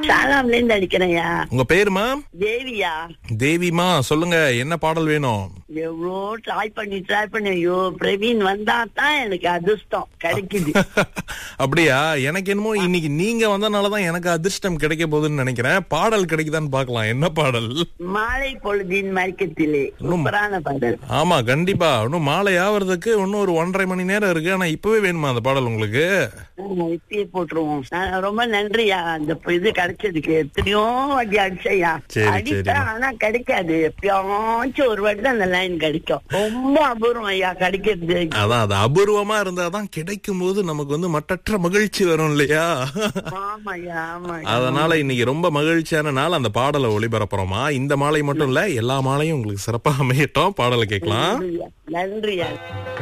சாலாம்ல இருந்து அடிக்கிறேன்யா உங்க பேருமா தேவியா தேவிமா சொல்லுங்க என்ன பாடல் வேணும் எவ்வளோ ட்ரை பண்ணி ட்ரை பண்ணி ஐயோ பிரவீன் வந்தா தான் எனக்கு அதிர்ஷ்டம் கிடைக்குது அப்படியா எனக்கு என்னமோ இன்னைக்கு நீங்க வந்தனாலதான் எனக்கு அதிர்ஷ்டம் கிடைக்க போகுதுன்னு நினைக்கிறேன் பாடல் கிடைக்குதான்னு பார்க்கலாம் என்ன பாடல் மாலை பொழுதின் மயக்கத்திலே சூப்பரான பாடல் ஆமா கண்டிப்பா இன்னும் மாலை ஆவறதுக்கு இன்னும் ஒரு ஒன்றரை மணி நேரம் இருக்கு ஆனா இப்பவே வேணுமா அந்த பாடல் உங்களுக்கு ஆமா, இப்பயே போட்டுருவோம் நான் ரொம்ப நன்றியா அந்த இது கிடைச்சதுக்கு எத்தனையோ வாட்டி அடிச்சையா சரி, அடிப்பேன் சரிம்மா. ஆனா கிடைக்காது எப்பயாச்சும் ஒரு வாட்டி தான் அந்த லைன் கிடைக்கும் ரொம்ப அபூர்வம் ஐயா கிடைக்கிறது அதான் அது அபூர்வமா இருந்தாதான் கிடைக்கும் போது நமக்கு வந்து மட்டற்ற மகிழ்ச்சி வரும் இல்லையா ஆமாய்யா ஆமா அதனால இன்னைக்கு ரொம்ப மகிழ்ச்சியான நாள் அந்த பாடலை ஒளிபரப்புறோமா இந்த மாலை மட்டும் இல்ல எல்லா மாலையும் உங்களுக்கு சிறப்பா அமையட்டும் பாடலை கேட்கலாம் நன்றியா நன்றியா